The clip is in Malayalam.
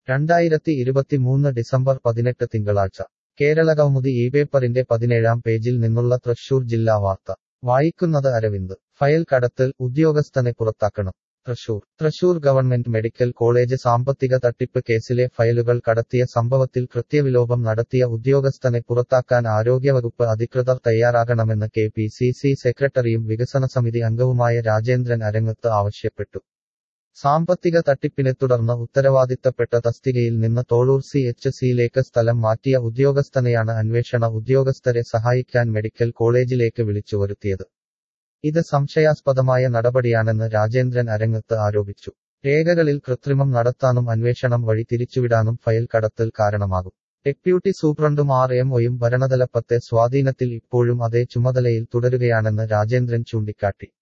രണ്ടായിരത്തി ഇരുപത്തിമൂന്ന് ഡിസംബർ പതിനെട്ട് തിങ്കളാഴ്ച കേരളകൗമുദി ഈ പേപ്പറിന്റെ പതിനേഴാം പേജിൽ നിന്നുള്ള തൃശൂർ ജില്ലാ വാർത്ത വായിക്കുന്നത് അരവിന്ദ് ഫയൽ കടത്തൽ ഉദ്യോഗസ്ഥനെ പുറത്താക്കണം Thrissur Thrissur government medical college സാമ്പത്തിക തട്ടിപ്പ് കേസിലെ ഫയലുകൾ കടത്തിയ സംഭവത്തിൽ കൃത്യവിലോപം നടത്തിയ ഉദ്യോഗസ്ഥനെ പുറത്താക്കാൻ ആരോഗ്യവകുപ്പ് അധികൃതർ തയ്യാറാകണമെന്ന് കെ പി സി സി സെക്രട്ടറിയും വികസന സമിതി അംഗവുമായ രാജേന്ദ്രൻ അരങ്ങത്ത് ആവശ്യപ്പെട്ടു സാമ്പത്തിക തട്ടിപ്പിനെ തുടർന്ന് ഉത്തരവാദിത്തപ്പെട്ട തസ്തികയിൽ നിന്ന് തോളൂർ സി എച്ച് സിയിലേക്ക് സ്ഥലം മാറ്റിയ ഉദ്യോഗസ്ഥനെയാണ് അന്വേഷണ ഉദ്യോഗസ്ഥരെ സഹായിക്കാൻ മെഡിക്കൽ കോളേജിലേക്ക് വിളിച്ചുവരുത്തിയത് ഇത് സംശയാസ്പദമായ നടപടിയാണെന്ന് രാജേന്ദ്രൻ അരങ്ങത്ത് ആരോപിച്ചു രേഖകളിൽ കൃത്രിമം നടത്താനും അന്വേഷണം വഴി തിരിച്ചുവിടാനും ഫയൽ കടത്തൽ കാരണമാകും ഡെപ്യൂട്ടി സൂപ്രണ്ടും ആർ എം ഒയും ഭരണതലപ്പത്തെ സ്വാധീനത്തിൽ ഇപ്പോഴും അതേ ചുമതലയിൽ തുടരുകയാണെന്ന് രാജേന്ദ്രൻ ചൂണ്ടിക്കാട്ടി